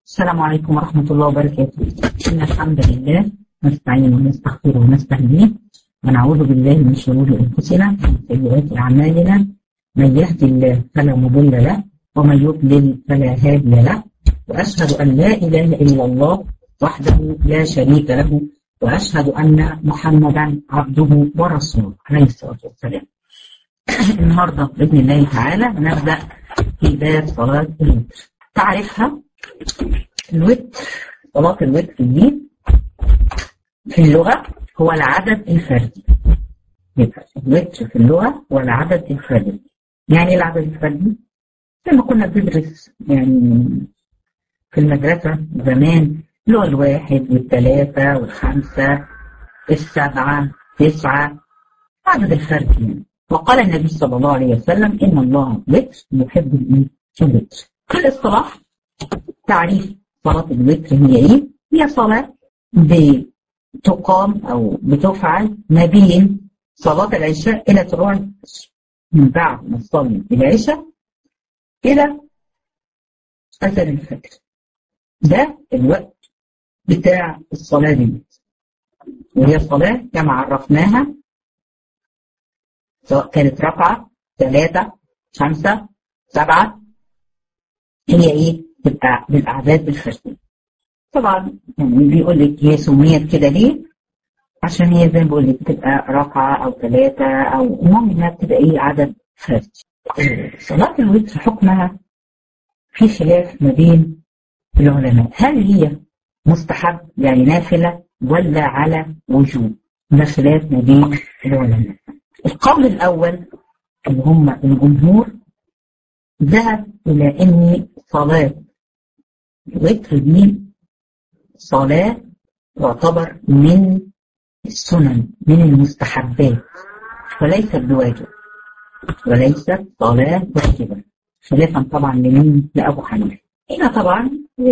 السلام عليكم ورحمة الله وبركاته إن الحمد لله نستعين ونستغفر ونستهديه ونعوذ بالله من شرور أنفسنا ومن سيئات أعمالنا من يهدي الله فلا مضل له ومن يضلل فلا هادي له وأشهد أن لا إله إلا الله وحده لا شريك له وأشهد أن محمدا عبده ورسوله عليه الصلاة والسلام النهاردة بإذن الله تعالى نبدأ في باب صلاة الوتر تعرفها الوتر صلاة الوتر دي في اللغة هو العدد الفردي يبقى الوتر في اللغة هو العدد الفردي يعني ايه العدد الفردي؟ لما كنا بندرس يعني في المدرسة زمان اللي هو الواحد والثلاثة والخمسة السبعة تسعة عدد الفرد يعني وقال النبي صلى الله عليه وسلم إن الله وتر يحب الإيه؟ الوتر في الاصطلاح تعريف صلاة الوتر هي إيه؟ هي صلاة بتقام أو بتفعل ما بين صلاة العشاء إلى طلوع من بعد ما تصلي العشاء إلى أذان الفجر ده الوقت بتاع الصلاة دي وهي الصلاة كما عرفناها سواء كانت ركعة ثلاثة خمسة سبعة هي ايه؟ تبقى بالأعداد بالفردية طبعا يعني بيقول لك هي سميت كده ليه؟ عشان هي زي ما بقول لك بتبقى ركعة أو ثلاثة أو المهم إنها بتبقى إيه عدد فردي. صلاة الوتر حكمها في خلاف ما بين العلماء هل هي مستحب يعني نافلة ولا على وجوب ده خلاف ما بين العلماء القول الأول اللي هم الجمهور ذهب إلى أن صلاة الوتر دي صلاة تعتبر من السنن من المستحبات وليست بواجب وليست صلاة واجبة خلافا طبعا لمين لأبو حنيفة هنا طبعا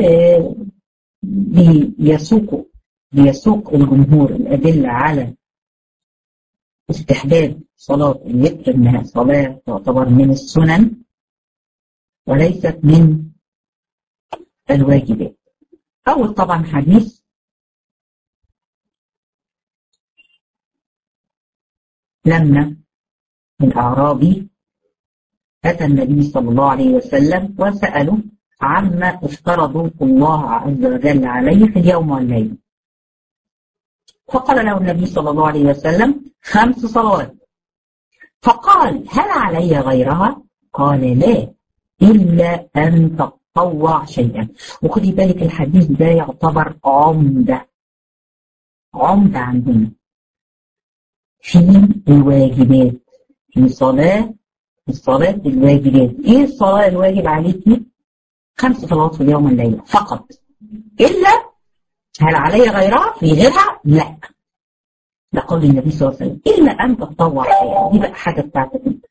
بيسوق بيسوق الجمهور الأدلة على استحباب صلاة الوتر إنها صلاة تعتبر من السنن وليست من الواجبات أول طبعا حديث لما الأعرابي أتى النبي صلى الله عليه وسلم وسأله عما افترضوا الله عز وجل عليه في اليوم والليل فقال له النبي صلى الله عليه وسلم خمس صلوات فقال هل علي غيرها قال لا إلا أن تطوع شيئا وخدي بالك الحديث ده يعتبر عمدة عمدة عندنا في الواجبات في صلاة الصلاة الواجبات ايه الصلاة الواجب عليكي خمس صلوات في اليوم والليلة فقط إلا هل علي غيرها في غيرها لا ده قول النبي صلى الله عليه وسلم إلا أن تتطوع شيئا دي بقى حاجة بتاعتك انت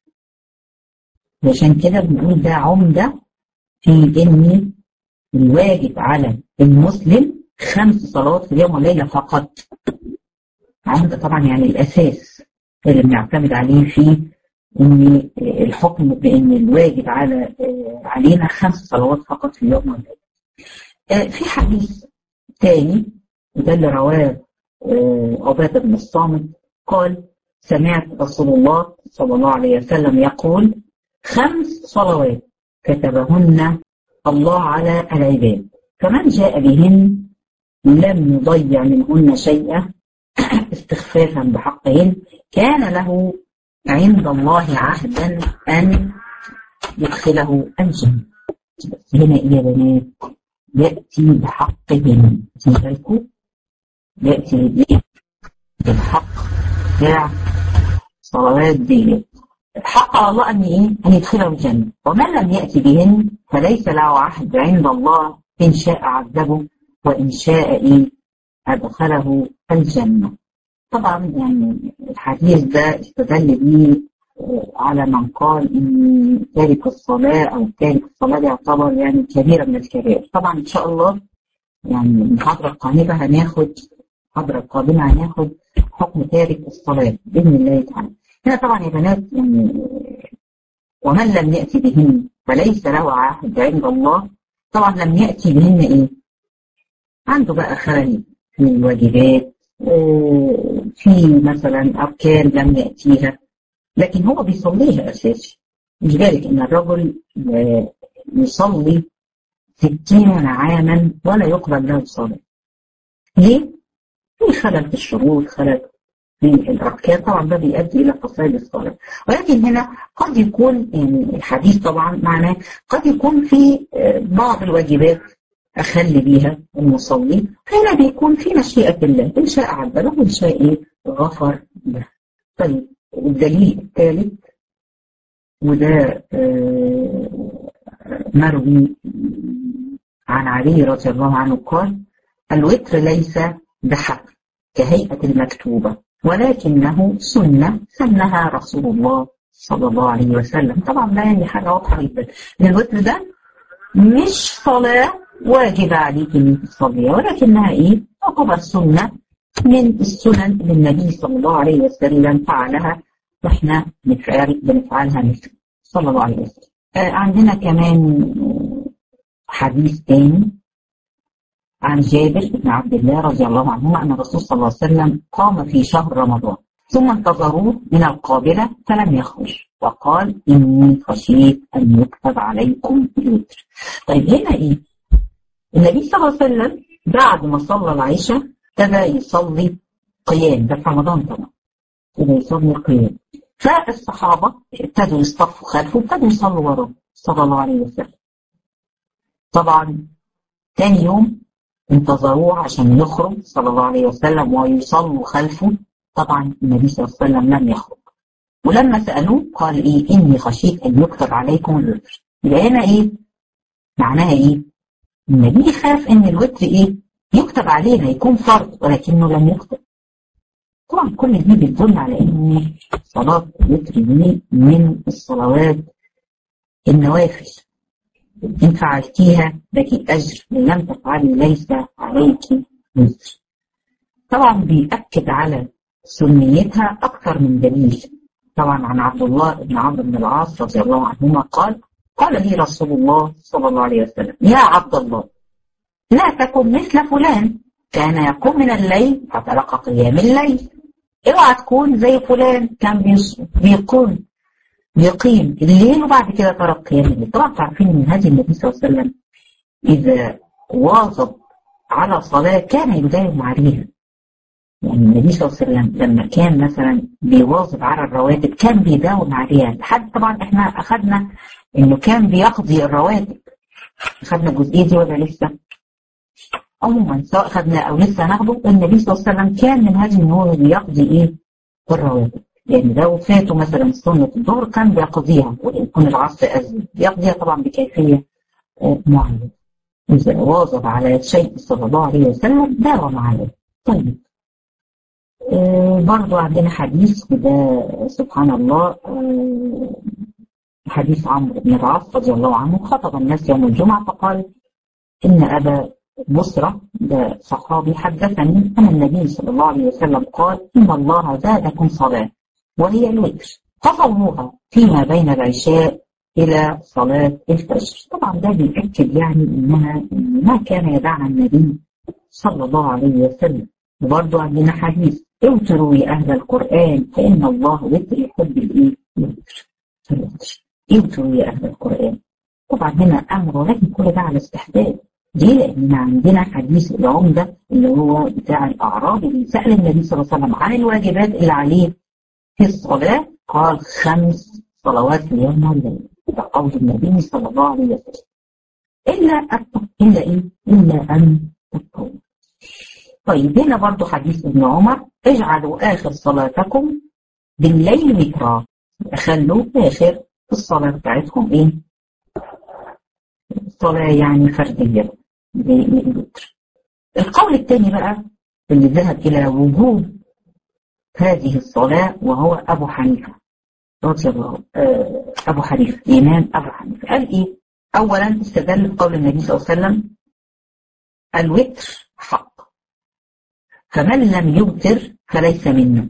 عشان كده بنقول ده عمدة في إن الواجب على المسلم خمس صلوات في اليوم والليلة فقط عمدة طبعا يعني الأساس اللي بنعتمد عليه في ان الحكم بان الواجب على علينا خمس صلوات فقط في اليوم والليله. في حديث ثاني وده اللي رواه عباده بن الصامت قال سمعت رسول الله صلى الله عليه وسلم يقول خمس صلوات كتبهن الله على العباد فمن جاء بهن لم يضيع منهن شيئا استخفافا بحقهن كان له عند الله عهدا أن يدخله الجنة هنا إيه يا بنات يأتي بحقهم بالكم يأتي بالحق بتاع صلوات دي الحق على الله أن إيه؟ أن يدخله الجنة ومن لم يأتي بهن فليس له عهد عند الله إن شاء عذبه وإن شاء إيه أدخله الجنة طبعا يعني الحديث ده استدل به على من قال ان تارك الصلاه او تارك الصلاه يعتبر يعني كبيره من الكبائر طبعا ان شاء الله يعني المحاضره القادمه هناخد المحاضره القادمه هناخد حكم تارك الصلاه باذن الله تعالى هنا طبعا يا بنات يعني ومن لم ياتي بهن فليس له عهد عند الله طبعا لم يأتي بهن إيه عنده بقى خلل في الواجبات في مثلا أركان لم يأتيها لكن هو بيصليها أساسي مش بالك إن الرجل يصلي ستين عاما ولا يقبل له صلاة ليه؟ في خلل في الشروط خلل في الأركان طبعا ده بيؤدي إلى فساد الصلاة ولكن هنا قد يكون يعني الحديث طبعا معناه قد يكون في بعض الواجبات أخلي بيها المصلي هنا بيكون في مشيئة الله إن شاء عدله وإن شاء إيه غفر له طيب الدليل الثالث وده مروي عن علي رضي الله عنه قال الوتر ليس بحق كهيئة المكتوبة ولكنه سنة سنها رسول الله صلى الله عليه وسلم طبعا ده يعني حاجة واضحة جدا ان الوتر ده مش صلاة واجب عليك ان تصليها ولكنها ايه تعتبر سنة من السنن اللي النبي صلى الله عليه وسلم فعلها واحنا بنفعل بنفعلها مثل صلى الله عليه وسلم آه عندنا كمان حديث تاني عن جابر بن عبد الله رضي الله عنهما أن الرسول صلى الله عليه وسلم قام في شهر رمضان ثم انتظروه من القابلة فلم يخرج وقال إني خشيت أن يكتب عليكم الوتر طيب هنا إيه؟ النبي صلى الله عليه وسلم بعد ما صلى العشاء ابتدى يصلي قيام ده في رمضان طبعا ابتدى يصلي قيام فالصحابة ابتدوا يصطفوا خلفه ابتدوا يصلوا وراه صلى الله عليه وسلم طبعا تاني يوم انتظروه عشان يخرج صلى الله عليه وسلم ويصلوا خلفه طبعا النبي صلى الله عليه وسلم لم يخرج ولما سألوه قال ايه اني خشيت ان يكتب عليكم الوتر يبقى هنا ايه معناها ايه النبي خاف ان الوتر ايه يكتب علينا يكون فرض ولكنه لم يكتب طبعا كل دي بتدل على ان صلاة الوتر دي من الصلوات النوافل إن فعلتيها لك أجر إن لم تفعلي ليس عليك وزر طبعا بيأكد على سنيتها أكثر من دليل طبعا عن عبد الله بن عمرو بن العاص رضي الله عنهما قال قال لي رسول الله صلى الله عليه وسلم يا عبد الله لا تكن مثل فلان كان يقوم من الليل فترك قيام الليل اوعى تكون زي فلان كان بيقوم يقيم الليل وبعد كده ترك قيام الليل طبعا عارفين ان هذه النبي صلى الله عليه وسلم اذا واظب على صلاه كان يداوم عليها يعني النبي صلى الله عليه وسلم لما كان مثلا بيواظب على الرواتب كان بيداوم عليها لحد طبعا احنا اخذنا انه كان بيقضي الرواتب اخذنا الجزئيه دي ولا لسه؟ عموما سواء اخذنا او لسه هناخده النبي صلى الله عليه وسلم كان من هذه ان هو بيقضي ايه؟ الرواتب يعني لو فاته مثلا سنة الظهر كان بيقضيها وإن يكون العصر أذن بيقضيها طبعا بكيفية معينة إذا واظب على شيء صلى الله عليه وسلم داوم عليه طيب آه برضو عندنا حديث وده سبحان الله آه حديث عمرو بن العاص رضي الله عنه خطب الناس يوم الجمعة فقال إن أبا بصرة ده صحابي حدثني أن النبي صلى الله عليه وسلم قال إن الله زادكم صلاة وهي الوتر فصلوها فيما بين العشاء إلى صلاة الفجر طبعا ده بيأكد يعني إنها ما كان يدعنا النبي صلى الله عليه وسلم وبرضه عندنا حديث اوتروا يا أهل القرآن فإن الله وتر يحب الإيه؟ الوتر اوتروا يا أهل القرآن طبعا هنا أمر ولكن كل ده على استحباب ليه؟ لأن عندنا حديث العمدة اللي هو بتاع الأعرابي اللي سأل النبي صلى الله عليه وسلم عن الواجبات اللي عليه في الصلاة قال خمس صلوات في اليوم والليل ده قول النبي صلى الله عليه وسلم إلا أتق إلا إيه؟ إلا أن تتقوا طيب هنا برضو حديث ابن عمر اجعلوا آخر صلاتكم بالليل وترا خلوا آخر الصلاة بتاعتكم إيه؟ صلاة يعني فردية للوتر القول الثاني بقى اللي ذهب إلى وجوب هذه الصلاة وهو أبو حنيفة رضي الله أبو حنيفة الإمام أبو حنيفة قال إيه؟ أولا استدل بقول النبي صلى الله عليه وسلم الوتر حق فمن لم يوتر فليس منا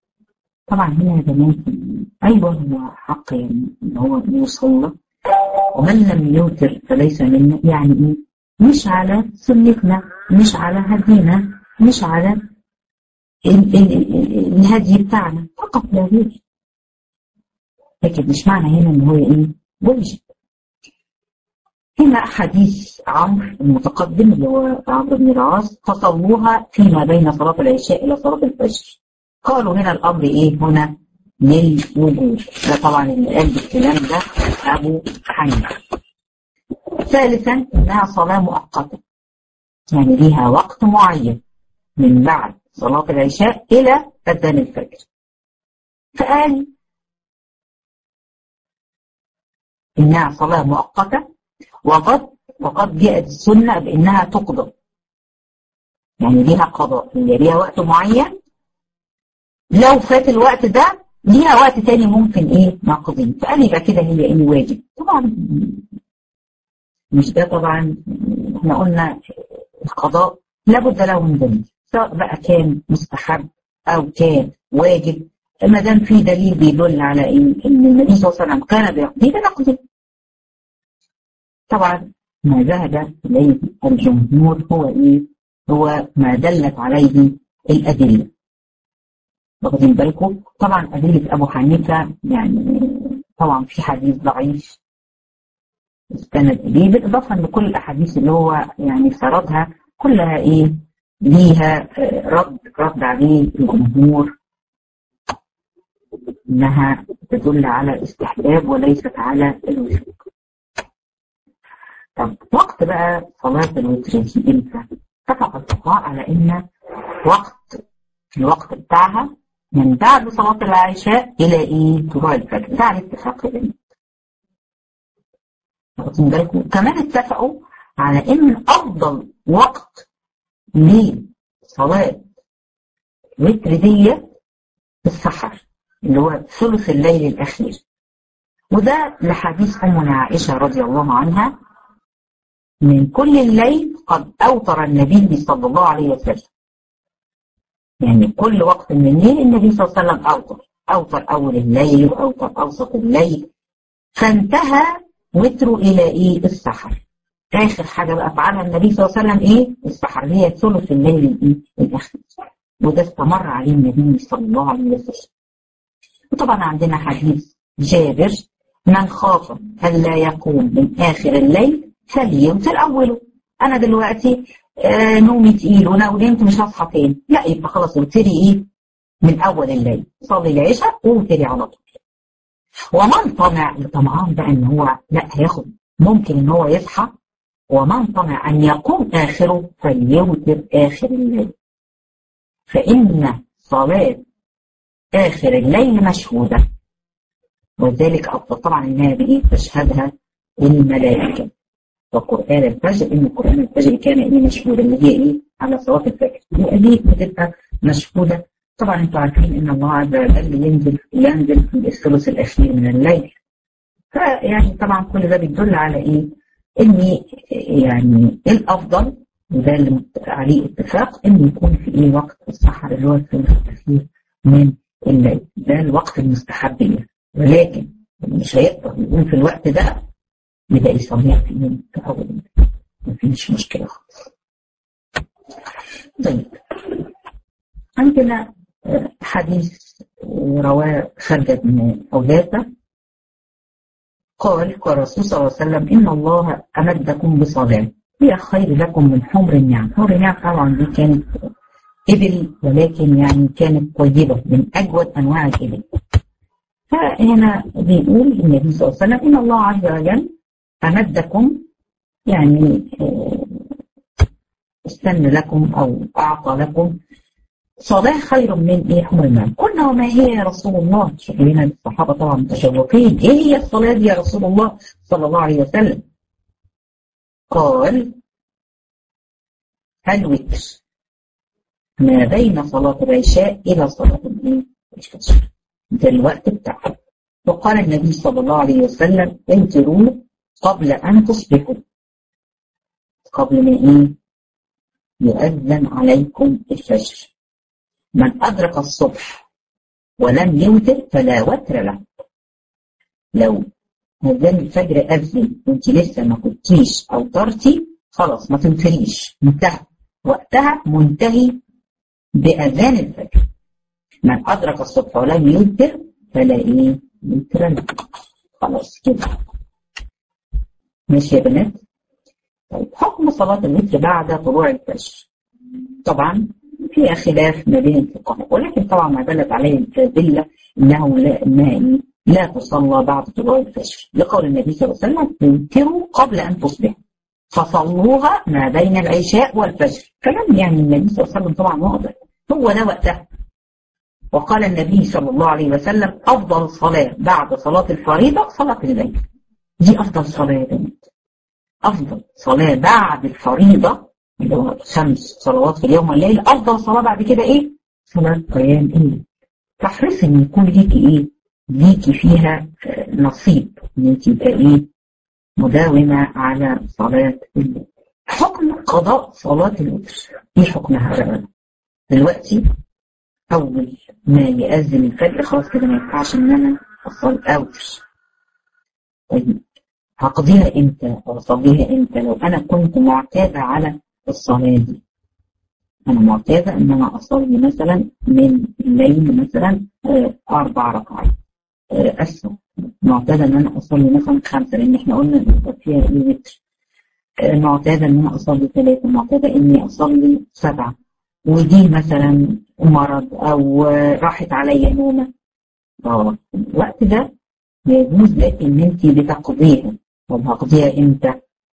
طبعا هنا يا جماعة أيوه هو حق يعني إن هو يصلى ومن لم يوتر فليس منا يعني ايه مش على سنتنا مش على هدينا مش على ال ال الهدي بتاعنا فقط لا غير لكن مش معنى هنا ان هو ايه واجب هنا حديث عمرو المتقدم اللي هو عمرو بن العاص فصلوها فيما بين صلاة العشاء إلى صلاة الفجر قالوا هنا الأمر إيه هنا للوجود ده طبعا اللي قال الكلام ده أبو حنيفة ثالثا إنها صلاة مؤقتة يعني ليها وقت معين من بعد صلاة العشاء إلى أذان الفجر فقال إنها صلاة مؤقتة وقد وقد جاءت السنة بإنها تقضى يعني ليها قضاء هي ليها وقت معين لو فات الوقت ده ليها وقت تاني ممكن ايه نقضيه فقال يبقى كده هي ايه واجب طبعا مش ده طبعا احنا قلنا القضاء لابد له من دليل سواء بقى كان مستحب او كان واجب ما دام في دليل بيدل على ايه ان النبي صلى الله عليه وسلم كان بيقضيه فنقضيه طبعا ما ذهب اليه الجمهور هو ايه هو ما دلت عليه الادله واخدين بالكم طبعا أدلة أبو حنيفة يعني طبعا في حديث ضعيف استند إليه بالإضافة لكل الأحاديث اللي هو يعني سردها كلها إيه ليها رد رد عليه الجمهور إنها تدل على الاستحباب وليست على الوجوب طب وقت بقى صلاة الوتر دي إمتى؟ اتفق الفقهاء على إن وقت الوقت بتاعها من بعد صلاة العشاء إلى إيه؟ طلوع الفجر ده على اتفاق العلم. واخدين بالكم؟ كمان اتفقوا على إن أفضل وقت لصلاة الوتر دي السحر اللي هو ثلث الليل الأخير. وده لحديث أمنا عائشة رضي الله عنها من كل الليل قد أوتر النبي صلى الله عليه وسلم. يعني كل وقت من الليل النبي صلى الله عليه وسلم أوتر أوتر أول الليل وأوتر أوسط الليل فانتهى وتره إلى إيه السحر آخر حاجة بقى فعلها النبي صلى الله عليه وسلم إيه السحر اللي هي ثلث الليل الإيه الأخير وده استمر عليه النبي صلى الله عليه وسلم وطبعا عندنا حديث جابر من خاف ألا يقوم من آخر الليل فليوتر أوله أنا دلوقتي آه نومي تقيل وانا ونمت مش هصحى تاني لا يبقى خلاص وتري ايه من اول الليل صلي العشاء ووتري على طول ومن طمع طمعان بقى ان هو لا هياخد ممكن ان هو يصحى ومن طمع ان يقوم اخره فليوتر اخر الليل فان صلاه اخر الليل مشهوده وذلك افضل طبعا انها بايه تشهدها الملائكه وقرآن الفجر إن قرآن الفجر كان إيه مشهودا اللي هي إيه على صلاة الفجر ودي بتبقى مشهودة طبعا أنتم عارفين إن الله عز وجل ينزل ينزل في الثلث الأخير من الليل فيعني طبعا كل ده بيدل على إيه؟ إن يعني الأفضل وده اللي عليه اتفاق إن يكون في إيه وقت السحر اللي هو الثلث الأخير من الليل ده الوقت المستحب ليه ولكن مش هيقدر يكون في الوقت ده يبقى يصليها في يوم في أول مفيش مشكلة خالص طيب عندنا حديث رواه خالد بن أولادة قال قال الرسول صلى الله عليه وسلم إن الله أمدكم بصلاة هي خير لكم من حمر النعم حمر النعم طبعا دي كانت إبل ولكن يعني كانت طيبة من أجود أنواع الإبل فهنا بيقول النبي صلى الله عليه وسلم إن الله عز وجل أمدكم يعني استنى لكم أو أعطى لكم صلاة خير من إيه حمر النعم قلنا وما هي يا رسول الله شكلنا الصحابة طبعا متشوقين إيه هي الصلاة دي يا رسول الله صلى الله عليه وسلم قال الوتر ما بين صلاة العشاء إلى صلاة الفجر ده الوقت بتاعه وقال النبي صلى الله عليه وسلم انتروا قبل أن تصبحوا قبل ما إيه يؤذن عليكم الفجر من أدرك الصبح ولم يوتر فلا وتر له لو أذان الفجر أذن وأنت لسه ما كنتيش أوترتي خلاص ما تنفريش انتهى وقتها منتهي بأذان الفجر من أدرك الصبح ولم يوتر فلا إيه يوترن خلاص كده ماشي يا بنات طيب حكم صلاة الوتر بعد طلوع الفجر طبعا فيها خلاف ما بين الفقهاء ولكن طبعا ما دلت عليه الأدلة إنه لا إنها لا تصلى بعد طلوع الفجر لقول النبي صلى الله عليه وسلم تنكروا قبل أن تصبحوا فصلوها ما بين العشاء والفجر كلام يعني النبي صلى الله عليه وسلم طبعا واضح هو ده وقتها وقال النبي صلى الله عليه وسلم أفضل صلاة بعد صلاة الفريضة صلاة الليل دي أفضل صلاة يا بنات أفضل صلاة بعد الفريضة اللي هو خمس صلوات في اليوم والليل أفضل صلاة بعد كده إيه؟ صلاة قيام الليل تحرصي إن يكون ليكي إيه؟ ليكي فيها نصيب إن أنت يبقى إيه؟ مداومة على صلاة الليل حكم قضاء صلاة الوتر إيه حكمها بقى؟ دلوقتي أول ما يأذن الفجر خلاص كده ما ينفعش إن أنا أصلي أوتر طيب هقضيها إمتى أو أصليها إمتى لو أنا كنت معتادة على الصلاة دي أنا معتادة إن أنا أصلي مثلا من الليل مثلا أربع ركعات أسف معتادة إن أنا أصلي مثلا خمسة لأن إحنا قلنا فيها الوتر معتادة إن أنا أصلي ثلاثة معتادة إني أصلي سبعة ودي مثلا مرض أو راحت عليا نومة اه الوقت ده يجوز لك إن أنت بتقضيها طب هقضيها إمتى؟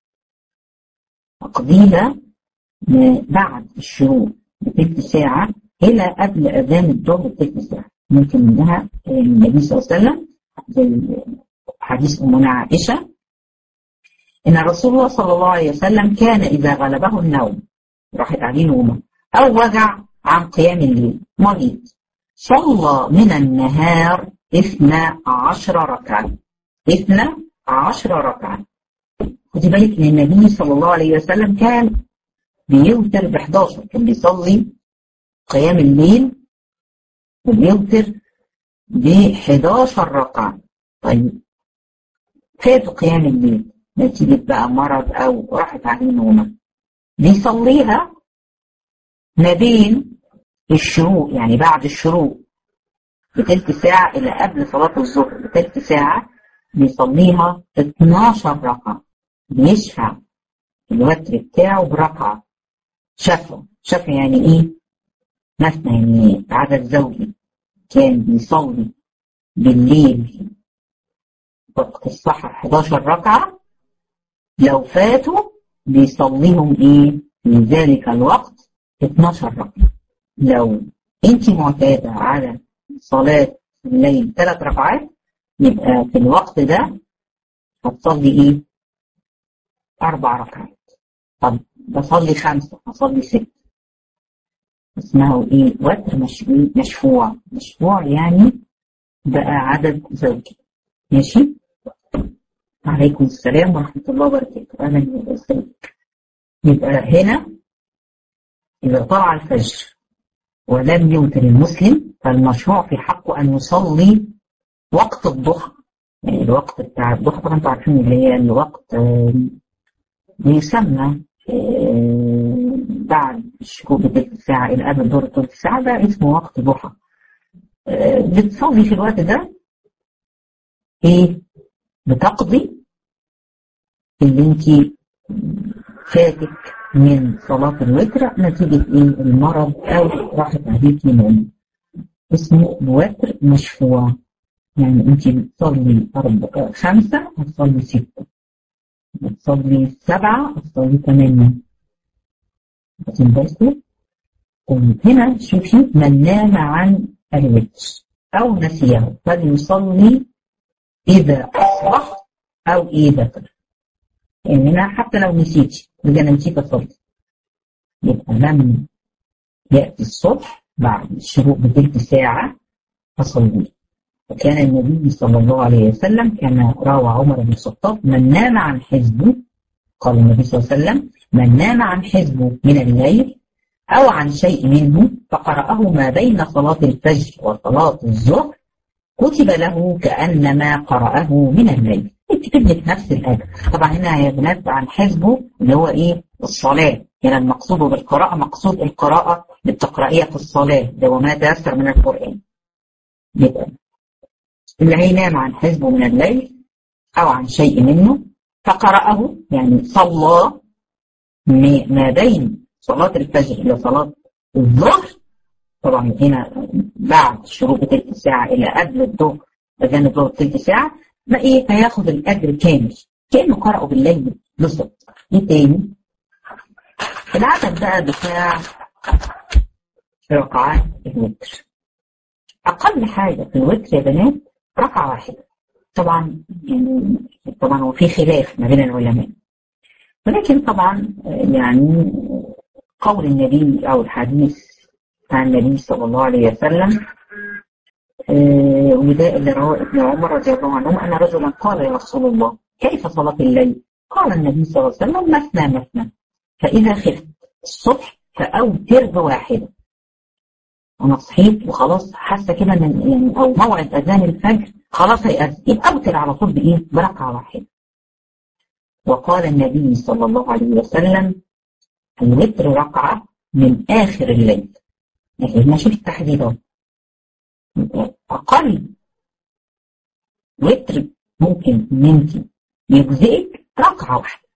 أقضيها بعد الشروق بتلت ساعة إلى قبل أذان الظهر بتلت ساعة ممكن منها النبي صلى الله عليه وسلم حديث أمنا عائشة إن رسول الله صلى الله عليه وسلم كان إذا غلبه النوم راحت عليه نومة أو وجع عن قيام الليل مريض صلى من النهار اثنا عشر ركعة اثنا عشر ركعة خدي بالك ان النبي صلى الله عليه وسلم كان بيوتر ب 11 كان بيصلي قيام الليل وبيوتر ب 11 ركعة طيب فاتوا قيام الليل نتيجة بقى مرض أو راحت عليه نومة بيصليها ما بين الشروق يعني بعد الشروق بتلت ساعة إلى قبل صلاة الظهر بتلت ساعة بيصليها 12 ركعة بيشفع الوتر بتاعه بركعة شفع شفع يعني إيه؟ مثنى يعني عدد زوجي كان بيصلي بالليل وقت السحر 11 ركعة لو فاتوا بيصليهم إيه؟ في ذلك الوقت 12 ركعة لو أنت معتادة على صلاة الليل ثلاث ركعات يبقى في الوقت ده هتصلي ايه؟ أربع ركعات طب بصلي خمسة هصلي ستة اسمه ايه؟ وتر مشفوع مشفوع يعني بقى عدد زوجي ماشي؟ عليكم السلام ورحمة الله وبركاته أهلا وسهلا يبقى هنا إذا طلع الفجر ولم يوتر المسلم فالمشروع في حقه أن يصلي وقت الضحى يعني الوقت بتاع الضحى طبعا انتوا عارفين اللي هي الوقت بيسمى بعد الشروق بتلت ساعة إلى قبل دور تلت ساعة ده اسمه وقت ضحى بتصلي في الوقت ده إيه بتقضي اللي انت فاتك من صلاة الوتر نتيجة إيه المرض أو راحت عليكي نوم اسمه وتر مشفوع يعني انت بتصلي أربعة خمسة هتصلي ستة بتصلي سبعة هتصلي ثمانية واخدين بالكم؟ طيب هنا شوفي من نام عن الوتر أو نسيه فليصلي إذا أصبح أو إيه ذكر يعني هنا حتى لو نسيتي إذا أنا نسيت أصلي يبقى لما يأتي الصبح بعد الشروق بتلت ساعة أصلي وكان النبي صلى الله عليه وسلم كما روى عمر بن الخطاب من نام عن حزبه قال النبي صلى الله عليه وسلم من نام عن حزبه من الليل أو عن شيء منه فقرأه ما بين صلاة الفجر وصلاة الظهر كتب له كأنما قرأه من الليل تكتب لك نفس الاجر طبعا هنا يا بنات عن حزبه اللي هو ايه الصلاه يعني المقصود بالقراءه مقصود القراءه اللي بتقرايها في الصلاه ده وما تيسر من القران يبقى اللي هينام عن حزبه من الليل او عن شيء منه فقرأه يعني صلى ما بين صلاة الفجر إلى صلاة الظهر طبعا هنا بعد شروق تلت ساعة إلى قبل الظهر أذان الظهر تلت ساعة ما إيه هياخد الأجر كامل كأنه قرأه بالليل بالظبط إيه تاني؟ العدد بقى بتاع ركعات الوتر أقل حاجة في الوتر يا بنات ركعة واحدة طبعا يعني طبعا هو في خلاف ما بين العلماء ولكن طبعا يعني قول النبي او الحديث عن النبي صلى الله عليه وسلم آه وده اللي رواه ابن عمر رضي الله عنهما ان رجلا قال يا رسول الله كيف صلاه الليل؟ قال النبي صلى الله عليه وسلم مثنى مثنى فاذا خفت الصبح فاوتر بواحده انا صحيت وخلاص حاسه كده ان يعني او موعد اذان الفجر خلاص هيأذن يبقى اوتر على طول بايه؟ بركعه واحده. وقال النبي صلى الله عليه وسلم الوتر ركعه من اخر الليل. يعني ما شوف التحديد اهو. اقل وتر ممكن ان انت يجزئك ركعه واحده.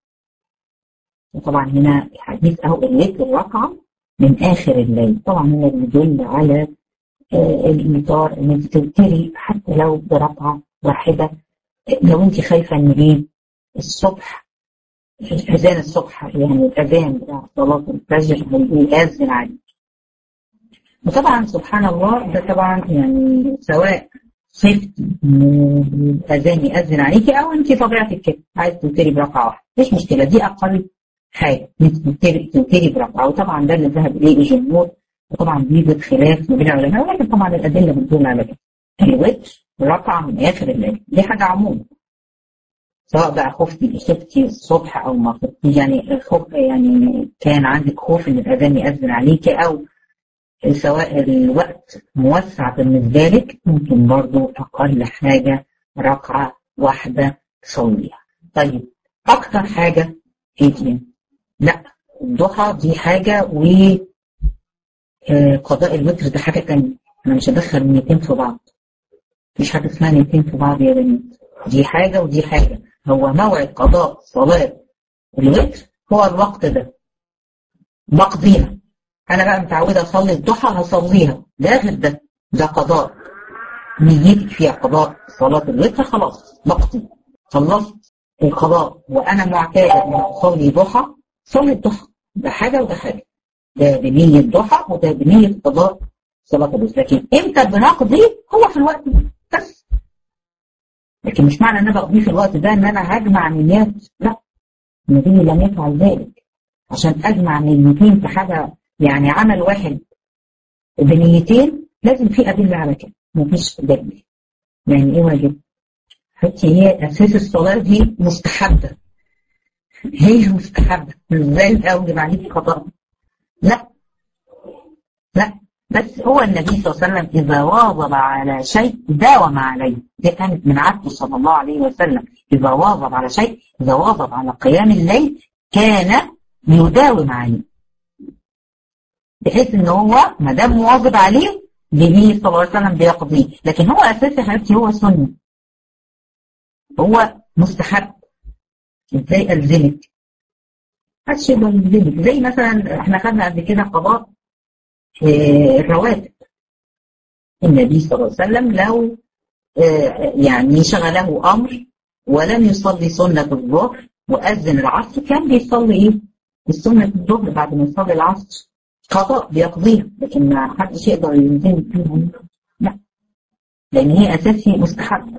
وطبعا هنا الحديث اهو الوتر ركعه من اخر الليل طبعا هنا بيدل على آه الايثار ان انت تبتدي حتى لو بركعه واحده لو انت خايفه ان ايه الصبح اذان الصبح يعني الاذان بتاع صلاه الفجر هيأذن عليك وطبعا سبحان الله ده طبعا يعني سواء خفت ان الاذان يأذن عليكي او انت طبيعتك كده عايز تبتدي بركعه واحده مش مشكله دي اقل حاجه تبتدي بركعه وطبعا ده اللي ذهب اليه الجمهور وطبعا بيوجد خلاف ما بين العلماء ولكن طبعا الادله بتدل على كده الوتر ركعه من اخر الليل دي حاجه عموما سواء بقى خفتي خفتي الصبح او ما خفتي يعني خوف يعني كان عندك خوف ان الاذان ياذن عليك او سواء الوقت موسع بالنسبه لك ممكن برضو اقل حاجه ركعه واحده تصليها طيب اكتر حاجه ايه دي؟ لا الضحى دي حاجة و قضاء الوتر ده حاجة تانية أنا مش هدخل نيتين في بعض مفيش حاجة اسمها نيتين في بعض يا بنات دي حاجة ودي حاجة هو موعد قضاء صلاة الوتر هو الوقت ده بقضيها أنا بقى متعودة أصلي الضحى هصليها ده غير ده ده قضاء نيتك فيها قضاء صلاة الوتر خلاص بقضي خلصت القضاء وانا معتاده ان اصلي ضحى صلي الضحى ده حاجه وده حاجه ده بنيه ضحى وده بنيه قضاء صلاه الوتر لكن امتى بنقضي هو في الوقت ده بس لكن مش معنى ان انا بقضيه في الوقت ده ان انا هجمع نيات لا النبي لم يفعل ذلك عشان اجمع نيتين في حاجه يعني عمل واحد بنيتين لازم في ادله على كده مفيش دليل يعني ايه واجب؟ حتى هي اساس الصلاه دي مستحبه هي مستحبه مش زي الاوجب عليكي خطا لا لا بس هو النبي صلى الله عليه وسلم اذا واظب على شيء داوم عليه دي كانت من عادته صلى الله عليه وسلم اذا واظب على شيء اذا واظب على قيام الليل كان يداوم عليه بحيث ان هو ما دام مواظب عليه النبي صلى الله عليه وسلم بيقضيه لكن هو اساسي يا حبيبتي هو سنه هو مستحب ازاي الزمك محدش يقدر يلزمك زي مثلا احنا خدنا قبل كده قضاء الرواتب النبي صلى الله عليه وسلم لو يعني شغله امر ولم يصلي سنه الظهر واذن العصر كان بيصلي ايه؟ السنه الظهر بعد ما يصلي العصر قضاء بيقضيها لكن ما حدش يقدر يلزمك فيها لا لان هي اساسي مستحب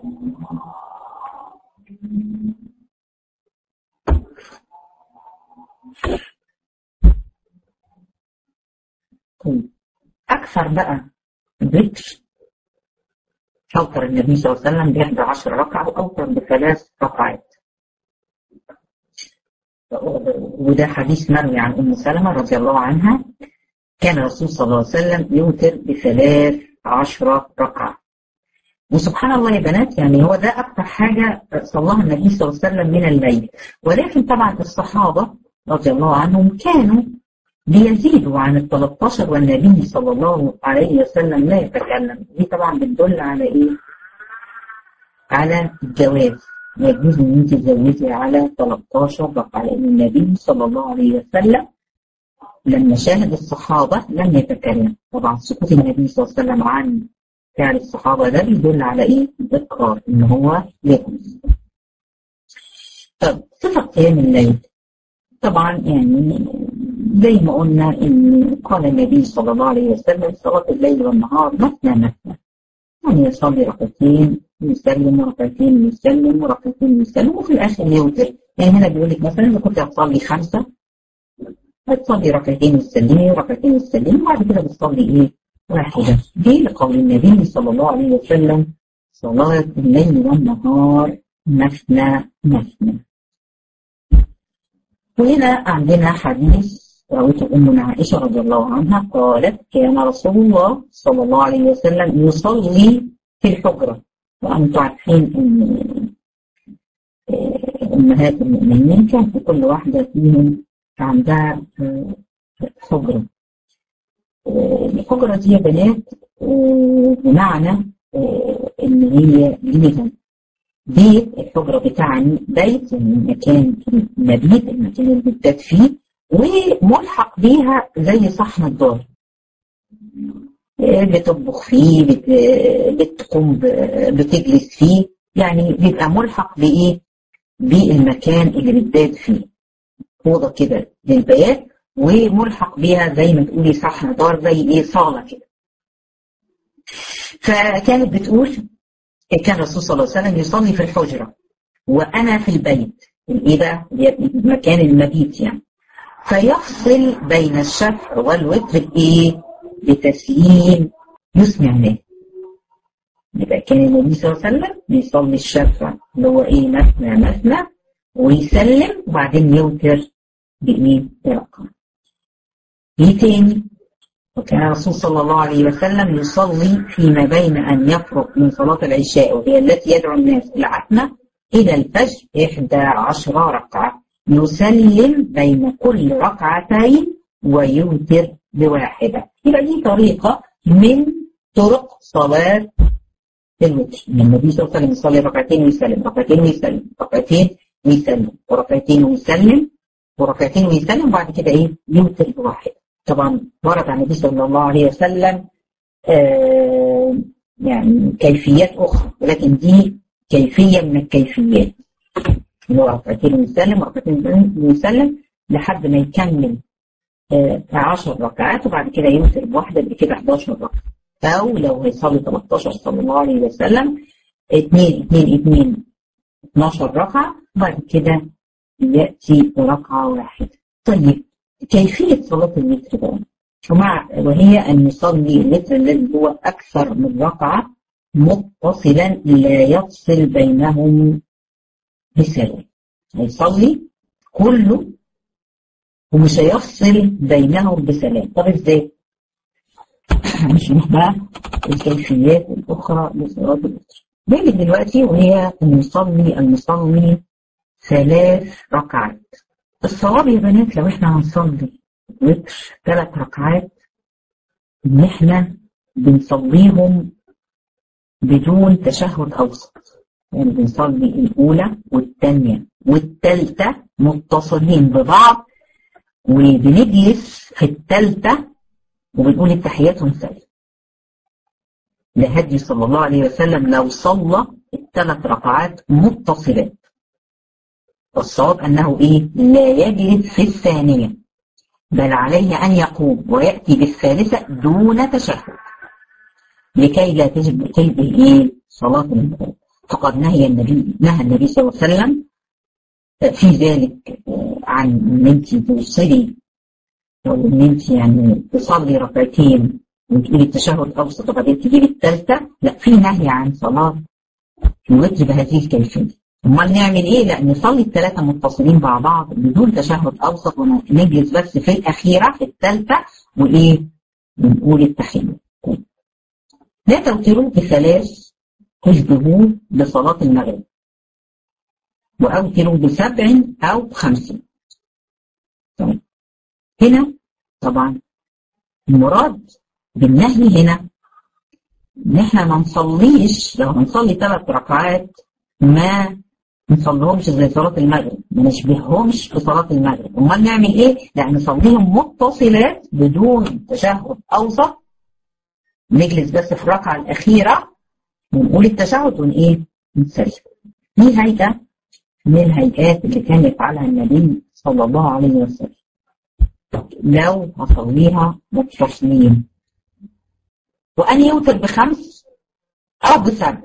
طيب أكثر بقى الوتر أوتر النبي صلى الله عليه وسلم بإحدى عشر ركعة وأوتر بثلاث ركعات وده حديث مروي عن أم سلمة رضي الله عنها كان الرسول صلى الله عليه وسلم يوتر بثلاث عشرة ركعة وسبحان الله يا بنات يعني هو ده أكثر حاجة صلاها النبي صلى الله عليه وسلم من الليل ولكن طبعا الصحابة رضي الله عنهم كانوا بيزيدوا عن ال 13 والنبي صلى الله عليه وسلم لا يتكلم دي طبعا بتدل على ايه؟ على الجواز يجوز ان انت تزوجي على 13 ركعه لان النبي صلى الله عليه وسلم لما شاهد الصحابه لم يتكلم طبعا سكوت النبي صلى الله عليه وسلم عن فعل الصحابه ده بيدل على ايه؟ الاقرار ان هو يجوز. طب صفه قيام الليل طبعا يعني زي ما قلنا ان قال النبي صلى الله عليه وسلم صلاه الليل والنهار مثنى مثنى يعني يصلي ركعتين يسلم ركعتين يسلم وركعتين يسلم وفي الاخر يوتر يعني هنا بيقول لك مثلا اذا كنت هتصلي خمسه هتصلي ركعتين وتسلمي وركعتين وتسلمي وبعد كده بتصلي ايه؟ واحده دي لقول النبي صلى الله عليه وسلم صلاه الليل والنهار مثنى مثنى وهنا عندنا حديث رويته أمنا عائشة رضي الله عنها قالت كان رسول الله صلى الله عليه وسلم يصلي في الحجرة وأنتم عارفين أن أمهات المؤمنين كان في كل واحدة فيهم عندها حجرة الحجرة دي يا بنات بمعنى إن هي ليها بيت الحجرة بتاعني بيت المكان المبيت المكان اللي بتبات فيه وملحق بيها زي صحن الدار بتطبخ فيه بت... بتقوم ب... بتجلس فيه يعني بيبقى ملحق بإيه؟ بالمكان اللي بتبات فيه أوضة كده للبيات وملحق بيها زي ما تقولي صحن دار زي إيه صالة كده فكانت بتقول كان الرسول صلى الله عليه وسلم يصلي في الحجرة وأنا في البيت إيه بقى؟ مكان المبيت يعني فيفصل بين الشفع والوتر بإيه؟ بتسليم يسمع يبقى كان النبي صلى الله عليه وسلم بيصلي الشفع اللي هو إيه مثنى مثنى ويسلم وبعدين يوتر بإيه؟ برقم. إيه تاني؟ وكان الرسول صلى الله عليه وسلم يصلي فيما بين أن يفرغ من صلاة العشاء وهي التي يدعو الناس العتمة إلى الفجر إحدى عشر ركعة يسلم بين كل ركعتين ويوتر بواحدة يبقى دي طريقة من طرق صلاة الوتر النبي صلى الله عليه وسلم يصلي ركعتين ويسلم ركعتين ويسلم ركعتين ويسلم وركعتين ويسلم وركعتين ويسلم وبعد كده ايه يوتر بواحدة طبعا ورد عن النبي صلى الله عليه وسلم آه يعني كيفيات أخرى ولكن دي كيفية من الكيفيات اللي هو ركعتين ويسلم وركعتين ويسلم لحد ما يكمل 10 آه ركعات وبعد كده يوتر بواحدة يبقى كده 11 ركعة أو لو هيصلي 13 صلى الله عليه وسلم 2 2 2 12 ركعة وبعد كده يأتي ركعة واحدة طيب كيفية صلاة الوتر بقى ومع وهي أن يصلي الوتر الذي هو أكثر من ركعة متصلا لا يفصل بينهم بسلام هيصلي كله ومش هيفصل بينهم بسلام طب ازاي؟ هنشوف بقى الكيفيات الأخرى لصلاة الوتر بالك دلوقتي وهي أن يصلي المصلي ثلاث ركعات الصواب يا بنات لو احنا هنصلي وتر ثلاث ركعات ان احنا بنصليهم بدون تشهد اوسط يعني بنصلي الاولى والثانيه والثالثه متصلين ببعض وبنجلس في الثالثه وبنقول التحيات ونسلم لهدي صلى الله عليه وسلم لو صلى الثلاث ركعات متصلات والصواب أنه إيه؟ لا يجلس في الثانية بل عليه أن يقوم ويأتي بالثالثة دون تشهد لكي لا تجب تلبي إيه؟ صلاة المغرب فقد نهي النبي نهى النبي صلى الله عليه وسلم في ذلك عن ان انت توصلي او ان انت يعني تصلي ركعتين وتقولي التشهد اوسط وبعدين تجيبي الثالثه لا في نهي عن صلاه الوتر بهذه الكيفيه امال نعمل ايه؟ لا نصلي الثلاثه متصلين مع بعض بدون تشهد اوسط ونجلس بس في الاخيره في الثالثه وايه؟ بنقول التحيه. لا توتروا بثلاث تشبهوه بصلاة المغرب وأوتروا بسبع أو خمسين طيب هنا طبعا المراد بالنهي هنا ان احنا ما نصليش لو هنصلي ثلاث ركعات ما نصليهمش زي صلاة المغرب ما نشبههمش بصلاة المغرب امال نعمل ايه؟ لا نصليهم متصلات بدون تشهد اوسط نجلس بس في الركعة الأخيرة ونقول التشهد ون ايه؟ نسلم دي هيئة من الهيئات اللي كان يفعلها النبي صلى الله عليه وسلم لو هصليها متصلين وأن يوتر بخمس أو بسبع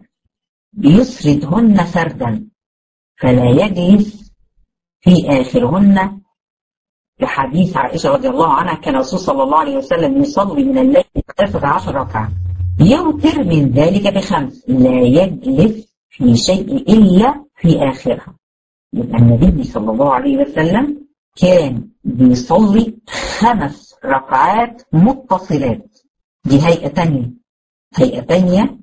ليسردهن سردا فلا يجلس في آخرهن لحديث عائشة رضي الله عنها كان الرسول صلى الله عليه وسلم يصلي من الليل 13 ركعة يوتر من ذلك بخمس لا يجلس في شيء إلا في آخرها يبقى النبي صلى الله عليه وسلم كان بيصلي خمس ركعات متصلات دي هيئة تانية هيئة تانية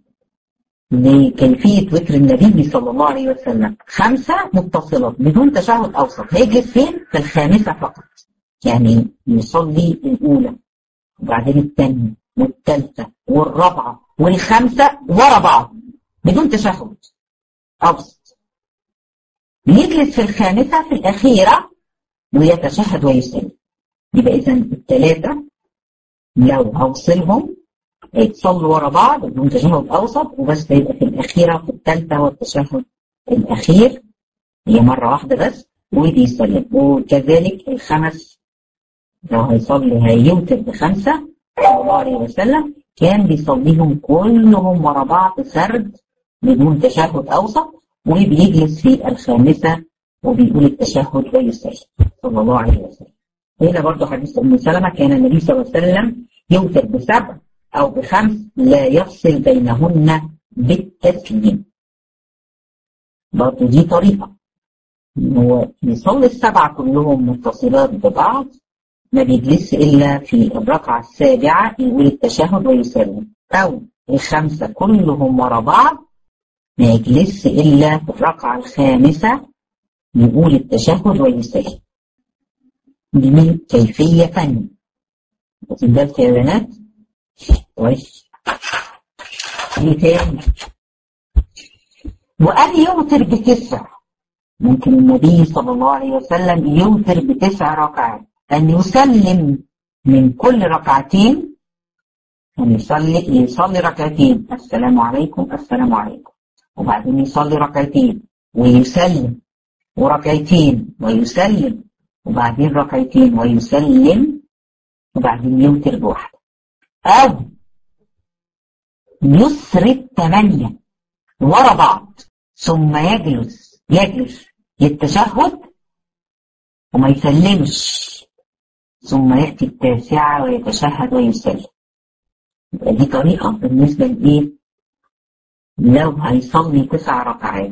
لكيفية وتر النبي صلى الله عليه وسلم خمسة متصلات بدون تشهد أوسط هيجلس فين؟ في الخامسة فقط يعني يصلي الأولى وبعدين الثانية والثالثة والرابعة والخامسة ورا بعض بدون تشهد أوسط يجلس في الخامسة في الأخيرة ويتشهد ويسلم يبقى إذا الثلاثة لو هوصلهم يتصلوا ورا بعض بدون تشهد أوسط وبس يبقى في الأخيرة في الثالثة والتشهد الأخير هي مرة واحدة بس وبيسلم وكذلك الخمس لو هيصلي هيوتر بخمسة صلى الله عليه وسلم كان بيصليهم كلهم ورا بعض سرد بدون تشهد أوسط وبيجلس في الخامسة وبيقول التشهد ويسلم صلى الله عليه وسلم هنا برضه حديث أم سلمة كان النبي صلى الله عليه وسلم يوتر بسبع أو بخمس لا يفصل بينهن بالتسليم برضه دي طريقة هو يصلي السبعة كلهم متصلات ببعض ما بيجلس إلا في الركعة السابعة يقول التشهد ويسلم أو الخمسة كلهم ورا بعض ما يجلس إلا في الركعة الخامسة يقول التشهد ويسلم دي كيفية ثانية واخد بالك يا بنات؟ كويس ايه تاني؟ وأن يوتر بتسع ممكن النبي صلى الله عليه وسلم يوتر بتسع ركعات أن يسلم من كل ركعتين أن يصلي يصلي ركعتين السلام عليكم السلام عليكم وبعدين يصلي ركعتين ويسلم وركعتين ويسلم وبعدين ركعتين ويسلم وبعدين يوتر بواحدة أو يسرد ثمانية ورا بعض ثم يجلس يجلس للتشهد وما يسلمش ثم يأتي التاسعة ويتشهد ويسلم يبقى دي طريقة بالنسبة لإيه؟ لو هيصلي تسع ركعات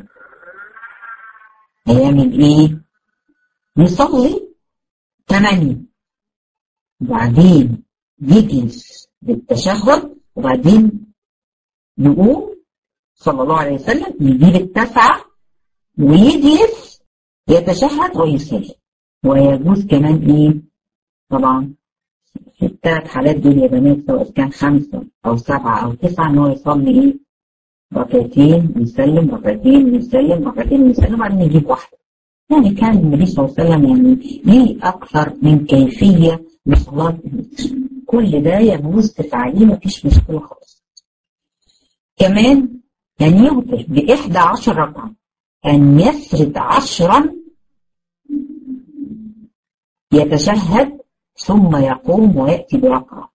هيعمل إيه؟ يصلي ثمانية وبعدين يجلس للتشهد وبعدين يقوم صلى الله عليه وسلم يجيب التسعة ويجلس يتشهد ويسلم ويجوز كمان ايه طبعا في الثلاث حالات دول يا بنات سواء كان خمسة أو سبعة أو تسعة إن هو يصلي إيه ركعتين يسلم ركعتين يسلم ركعتين يسلم بعدين يجيب واحدة يعني كان النبي صلى الله عليه وسلم يعني ليه أكثر من كيفية لصلاة كل ده يجوز تفعليه مفيش مشكلة خالص كمان يعني يوتر بإحدى عشر ركعة أن يسرد عشرا يتشهد ثم يقوم ويأتي بركعة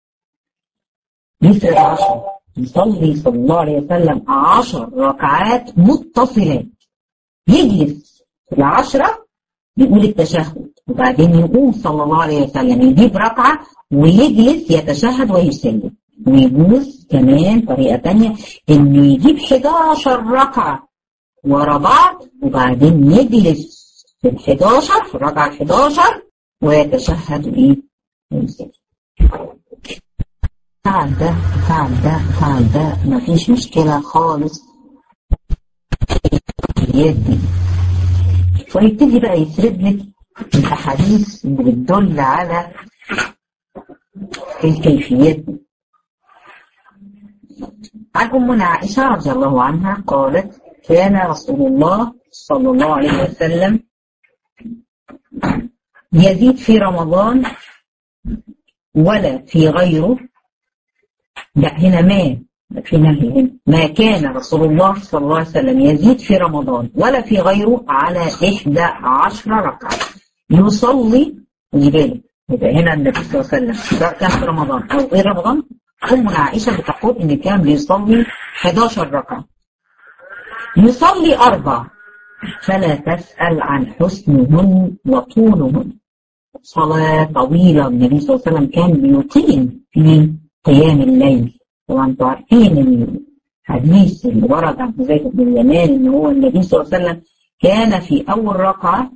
يسرد عشرا يصلي صلى الله عليه وسلم عشر ركعات متصلات يجلس في العشرة يقول التشهد وبعدين يقوم صلى الله عليه وسلم يجيب ركعة ويجلس يتشهد ويسلم ويجوز كمان طريقة تانية انه يجيب 11 ركعة ورا بعض وبعدين يجلس في ال 11 في الركعة ال 11 ويتشهد ايه ويسلم فعل ده فعل ده فعل ده مفيش مشكلة خالص الكيفيات دي ويبتدي بقى يسرد لك الأحاديث اللي بتدل على الكيفيات دي عن أمنا عائشة رضي الله عنها قالت كان رسول الله صلى الله عليه وسلم يزيد في رمضان ولا في غيره لا هنا ما في نهي هنا ما كان رسول الله صلى الله عليه وسلم يزيد في رمضان ولا في غيره على إحدى عشر ركعة يصلي خلي بالك يبقى هنا النبي صلى الله عليه وسلم سواء كان في رمضان أو غير رمضان أمنا عائشة بتقول إن كان بيصلي 11 ركعة يصلي أربع فلا تسأل عن حسنهن وطولهن صلاة طويلة النبي صلى الله عليه وسلم كان بيطيل في قيام الليل طبعا انتوا عارفين الحديث اللي ورد عن حذيفة بن اليمان ان هو النبي صلى الله عليه وسلم كان في اول ركعة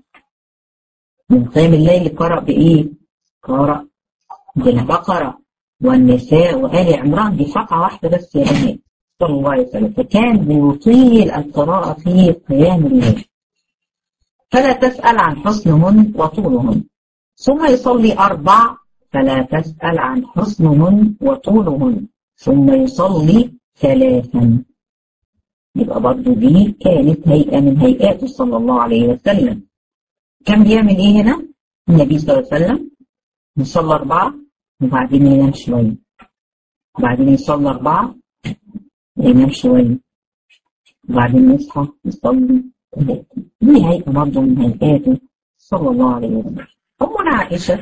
من قيام الليل قرأ بايه؟ قرأ بالبقرة والنساء وآل عمران دي ركعة واحدة بس يا بنات صلى الله عليه وسلم فكان بيطيل القراءة في قيام الليل فلا تسأل عن حسنهن وطولهن ثم يصلي أربع فلا تسأل عن حسنهن وطولهن ثم يصلي ثلاثا يبقى برضه دي كانت هيئة من هيئاته صلى الله عليه وسلم كان بيعمل ايه هنا؟ النبي صلى الله عليه وسلم يصلي أربعة وبعدين ينام شوية وبعدين يصلي أربعة ينام شوية وبعدين يصحى يصلي ثلاثة دي هيئة برضه من هيئاته صلى الله عليه وسلم أمنا عائشة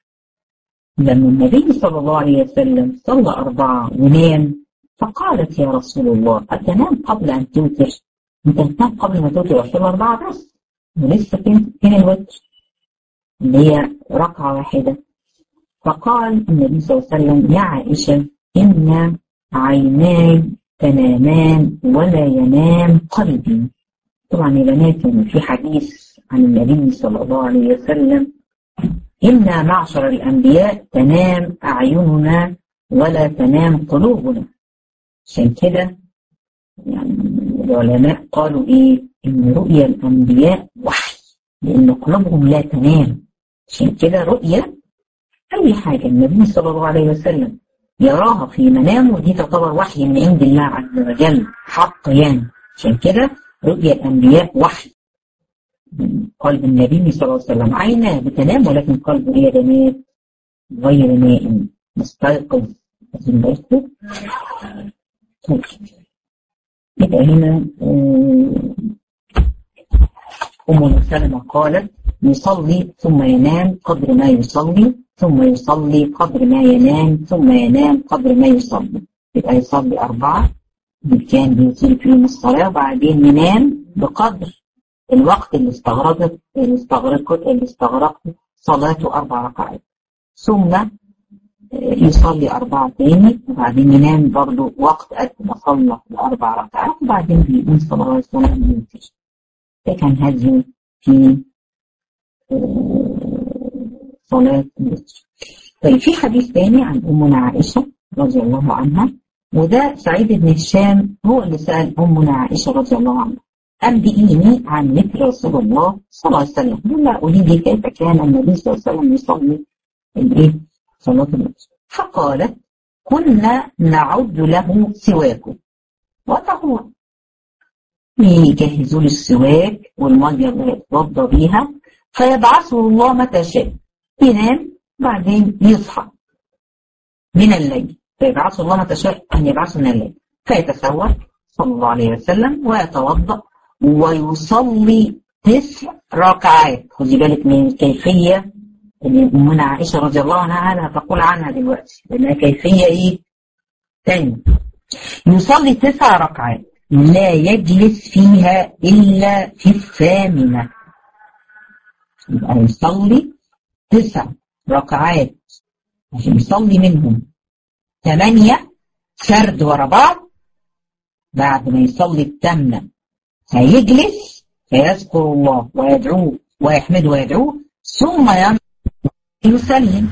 لما النبي صلى الله عليه وسلم صلى أربعة ونام فقالت يا رسول الله أتنام قبل أن توتر أنت تنام قبل ما توتر وصلى أربعة بس ولسه فين فين الوتر اللي هي ركعة واحدة فقال النبي صلى الله عليه وسلم يا عائشة إن عيناي تنامان ولا ينام قلبي طبعا يا بنات في حديث عن النبي صلى الله عليه وسلم إنا معشر الأنبياء تنام أعيننا ولا تنام قلوبنا عشان كده يعني العلماء قالوا إيه إن رؤيا الأنبياء وحي لأن قلوبهم لا تنام عشان كده رؤيا أي حاجة النبي صلى الله عليه وسلم يراها في منامه دي تعتبر وحي من عند الله عز وجل حق يعني عشان كده رؤيا الأنبياء وحي قلب النبي صلى الله عليه وسلم عيناه بتنام ولكن قلبه ايه رماد غير نائم مستيقظ لازم بالكم طيب يبقى هنا أم سلمة قالت يصلي ثم ينام قدر ما يصلي ثم يصلي قدر ما ينام ثم ينام قدر ما يصلي يبقى يصلي أربعة كان بيصلي فيهم الصلاة وبعدين ينام بقدر الوقت اللي استغرقت اللي استغرقت اللي استغرقت صلاته أربع ركعات ثم يصلي أربعة تاني وبعدين ينام برضه وقت قد ما صلى الأربع ركعات وبعدين بيقوم صلى الله عليه وسلم ينتهي ده كان هدي في صلاة الوتر طيب في حديث تاني عن أمنا عائشة رضي الله عنها وده سعيد بن هشام هو اللي سأل أمنا عائشة رضي الله عنها أنبئيني عن مثل رسول الله صلى الله عليه وسلم قال قولي لي كيف كان النبي صلى الله عليه وسلم يصلي الايه صلاة الوتر فقالت كنا نعد له سواكه وطهور يجهزوا له السواك والميه اللي يتوضى بيها فيبعثه الله متى شاء ينام بعدين يصحى من الليل فيبعثه الله متى شاء ان يبعثه من الليل فيتسوق صلى الله عليه وسلم ويتوضا ويصلي تسع ركعات خدي بالك من الكيفيه اللي امنا عائشه رضي الله عنها هتقول عنها دلوقتي لانها كيفيه ايه؟ تاني يصلي تسع ركعات لا يجلس فيها الا في الثامنه يبقى يصلي تسع ركعات عشان يصلي منهم ثمانية سرد ورا بعض بعد ما يصلي التامنة هيجلس فيذكر الله ويدعوه ويحمده ويدعوه ثم يسلم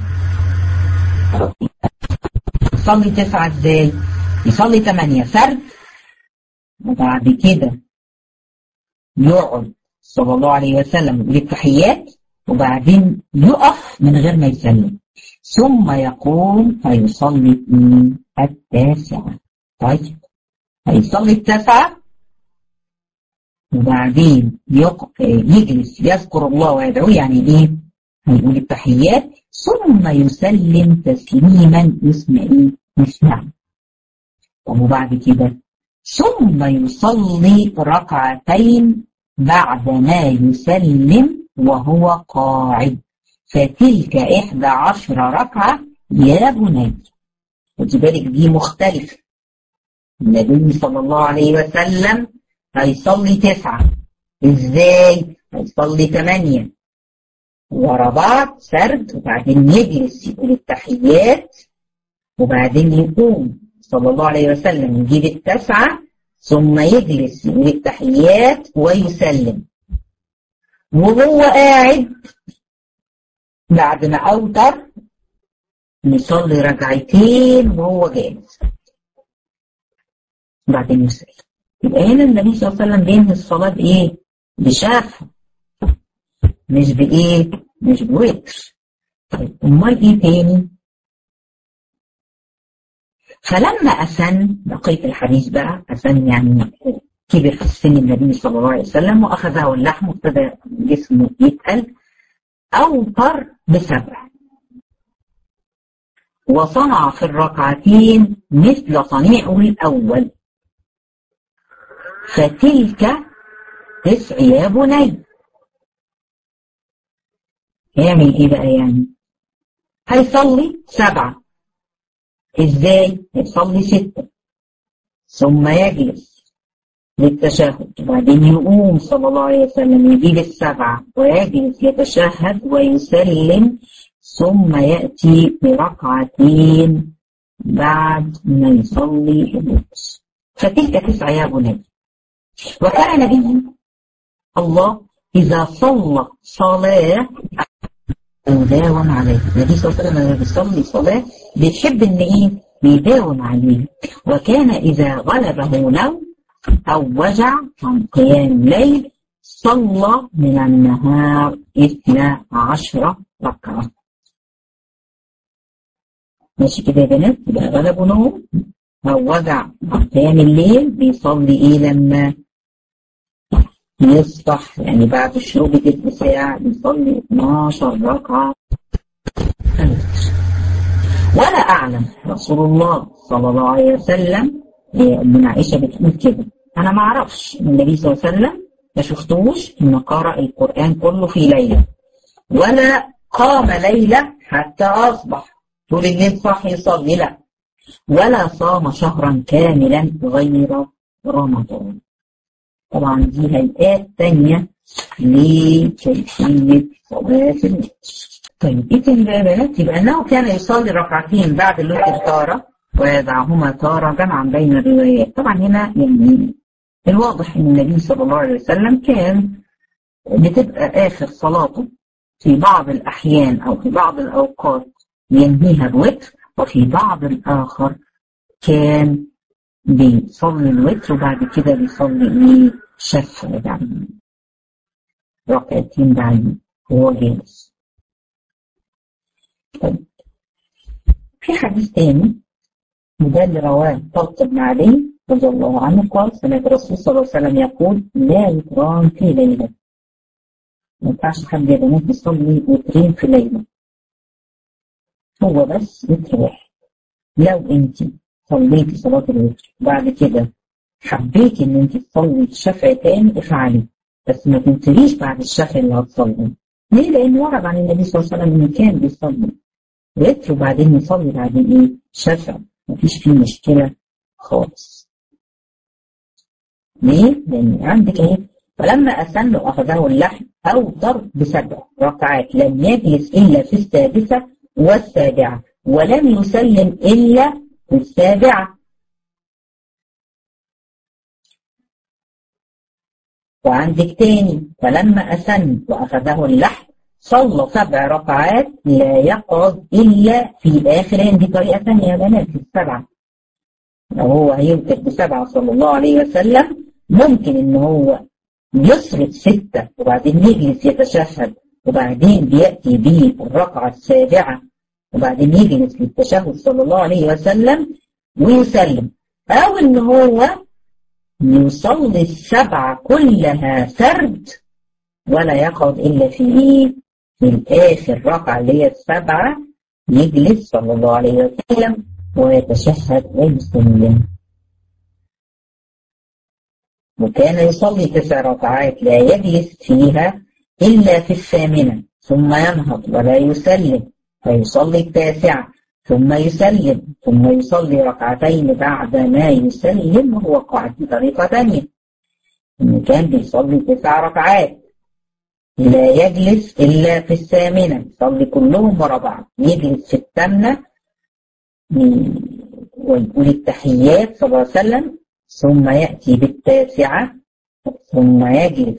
يصلي تسعة ازاي؟ يصلي ثمانية سرد وبعد كده يقعد صلى الله عليه وسلم يقول التحيات وبعدين يقف من غير ما يسلم ثم يقوم فيصلي التاسعة طيب هيصلي التاسعة وبعدين يجلس يذكر الله ويدعوه يعني ايه هيقول التحيات ثم يسلم تسليما يسمع ايه يسمع طب وبعد كده ثم يصلي ركعتين بعد ما يسلم وهو قاعد فتلك إحدى عشر ركعة يا بني خدي بالك دي مختلفة النبي صلى الله عليه وسلم هيصلي تسعة ازاي؟ هيصلي ثمانية ورا بعض سرد وبعدين يجلس يقول التحيات وبعدين يقوم صلى الله عليه وسلم يجيب التسعة ثم يجلس يقول التحيات ويسلم وهو قاعد بعد ما أوتر يصلي ركعتين وهو جالس بعدين يسلم يبقى هنا النبي صلى الله عليه وسلم بينهي الصلاة بإيه؟ بشافة مش بإيه؟ مش بوتر طيب أمال إيه تاني؟ فلما أسن بقية الحديث بقى أسن يعني كبر في السن النبي صلى الله عليه وسلم وأخذه اللحم وابتدى جسمه يتقل أوتر بسبع وصنع في الركعتين مثل صنيعه الأول فتلك تسع يا بني يعمل ايه بقى يعني هيصلي سبعة ازاي هيصلي ستة ثم يجلس للتشهد وبعدين يقوم صلى الله عليه وسلم يجيب السبعة ويجلس يتشهد ويسلم ثم يأتي بركعتين بعد ما يصلي الوتر فتلك تسعة يا بني وكان نبي الله إذا صلى صلاة يداوم عليه النبي صلى الله عليه وسلم لما بيصلي صلاة بيحب إن إيه بيداوم عليه وكان إذا غلبه نوم أو وجع عن قيام الليل صلى من النهار اثنا عشر ركعة ماشي كده يا بنات يبقى غلبه نوم أو وجع عن قيام الليل بيصلي إيه لما يصبح يعني بعد الشروق بتلت ساعة بيصلي 12 ركعة ولا أعلم رسول الله صلى الله عليه وسلم من عائشة بتقول كده أنا ما أعرفش النبي صلى الله عليه وسلم ما شفتوش إنه قرأ القرآن كله في ليلة ولا قام ليلة حتى أصبح طول الليل صح يصلي لا ولا صام شهرا كاملا غير رمضان طبعا دي هيئات تانية لكيفية صلاة الوتر طيب ايه تاني بقى يا بنات؟ يبقى انه كان يصلي ركعتين بعد الوتر تارة ويدعهما تارة جمعا بين الروايات طبعا هنا يعني الواضح ان النبي صلى الله عليه وسلم كان بتبقى اخر صلاته في بعض الاحيان او في بعض الاوقات ينهيها الوتر وفي بعض الاخر كان بيصلي الوتر وبعد كده بيصلي ايه شفع يعني ركعتين بعد وهو جالس طيب في حديث تاني وده اللي رواه طلق بن علي رضي الله عنه قال سمعت الرسول صلى الله عليه وسلم يقول لا وتران في ليلة ما ينفعش حد يا بنات يصلي وترين في ليلة هو بس وتر واحد لو انت صليتي صلاة الوتر بعد كده حبيتي ان انت تصلي الشفع تاني افعلي بس ما تنسيش بعد الشفع اللي هتصلي ليه؟ لان ورد عن النبي صلى الله عليه وسلم انه كان بيصلي وتر وبعدين يصلي بعدين ايه؟ شفع مفيش فيه مشكلة خالص ليه؟ لان عندك ايه؟ فلما أسن أخذه اللحم أوتر بسبع ركعات لم يجلس إلا في السادسة والسابعة ولم يسلم إلا في السابعة وعندك تاني فلما أسن وأخذه اللحم صلى سبع ركعات لا يقعد إلا في آخرين دي طريقة ثانية يا بنات في السبعة لو هو هيوتر بسبعة صلى الله عليه وسلم ممكن إن هو يسرد ستة وبعدين يجلس يتشهد وبعدين بيأتي به الركعة السابعة وبعدين يجلس للتشهد صلى الله عليه وسلم ويسلم أو إن هو يصلي السبعة كلها فرد ولا يقعد إلا في إيه؟ في الآخر ركعة اللي هي السبعة يجلس صلى الله عليه وسلم ويتشهد ويسلم وكان يصلي تسع ركعات لا يجلس فيها إلا في الثامنة ثم ينهض ولا يسلم فيصلي التاسعة ثم يسلم ثم يصلي ركعتين بعد ما يسلم وهو قاعد بطريقة ثانية إنه كان بيصلي تسع ركعات لا يجلس إلا في الثامنة يصلي كلهم ورا بعض يجلس في الثامنة ويقول التحيات صلى الله عليه وسلم ثم يأتي بالتاسعة ثم يجلس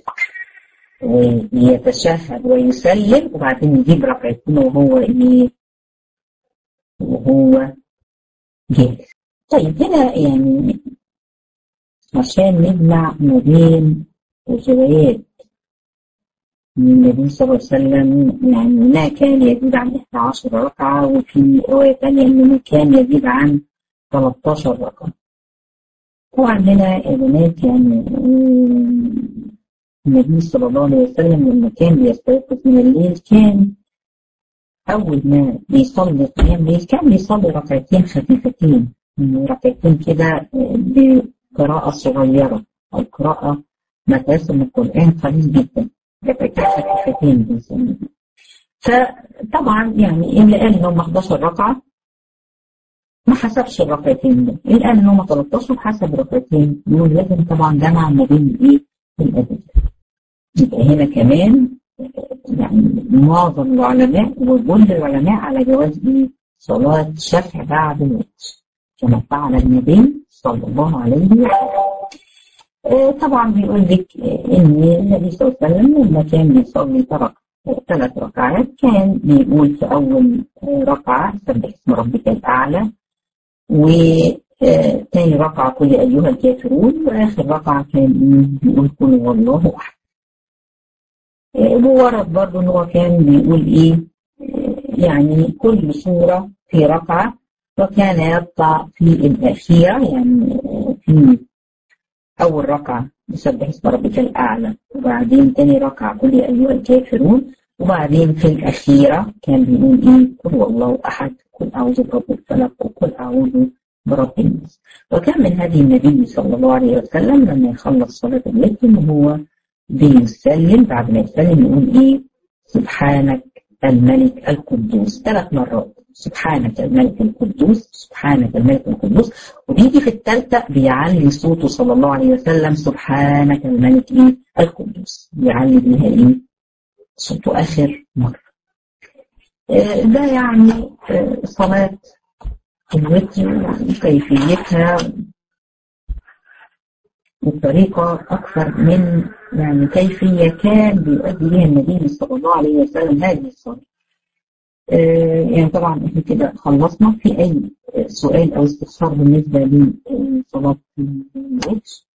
ويتشهد ويسلم وبعدين يجيب ركعتين وهو ايه وهو جالس طيب هنا يعني عشان نجمع ما بين الروايات النبي صلى الله عليه وسلم يعني ما كان يزيد عن 11 ركعة وفي رواية ثانية إنه كان يزيد عن 13 ركعة طبعا هنا يا بنات يعني النبي صلى الله عليه وسلم لما كان بيستيقظ من الليل كان أول ما بيصلي قيام ليل كان بيصلي ركعتين خفيفتين ركعتين كده بقراءة صغيرة أو قراءة مدرسة من القرآن قليل جدا ركعتين خفيفتين بيصلي فطبعا يعني اللي قال إن هم 11 ركعة ما حسبش الركعتين دول اللي قال إن هم 13 حسب الركعتين دول لازم طبعا جمع ما بين الإيه؟ الأدلة يبقى هنا كمان يعني معظم العلماء وكل العلماء على جواز صلاة الشفع بعد الوتر كما فعل النبي صلى الله عليه وسلم طبعا بيقول لك ان النبي صلى الله عليه وسلم لما كان بيصلي ترك ثلاث ركعات كان بيقول في اول ركعه سبح اسم ربك الاعلى وثاني ركعه قل ايها الكافرون واخر ركعه كان بيقول قل هو الله احد وورد برضه ان هو كان بيقول ايه يعني كل سورة في ركعة وكان يقطع في الأخيرة يعني في أول ركعة يسبح اسم ربك الأعلى وبعدين تاني ركعة قل يا أيها الكافرون وبعدين في الأخيرة كان بيقول إيه قل هو الله أحد قل أعوذ برب الفلق وقل أعوذ برب الناس وكان من هدي النبي صلى الله عليه وسلم لما يخلص صلاة الليل وهو بيسلم بعد ما يسلم يقول ايه سبحانك الملك القدوس ثلاث مرات سبحانك الملك القدوس سبحانك الملك القدوس وبيجي في الثالثة بيعلي صوته صلى الله عليه وسلم سبحانك الملك ايه القدوس بيعلي بيها ايه صوته آخر مرة ده يعني صلاة الوتر وكيفيتها بطريقة أكثر من يعني كيفية كان بيؤدي بها النبي صلى الله عليه وسلم هذه الصلاة. آه يعني طبعا احنا كده خلصنا في أي سؤال أو استفسار بالنسبة لصلاة الوتر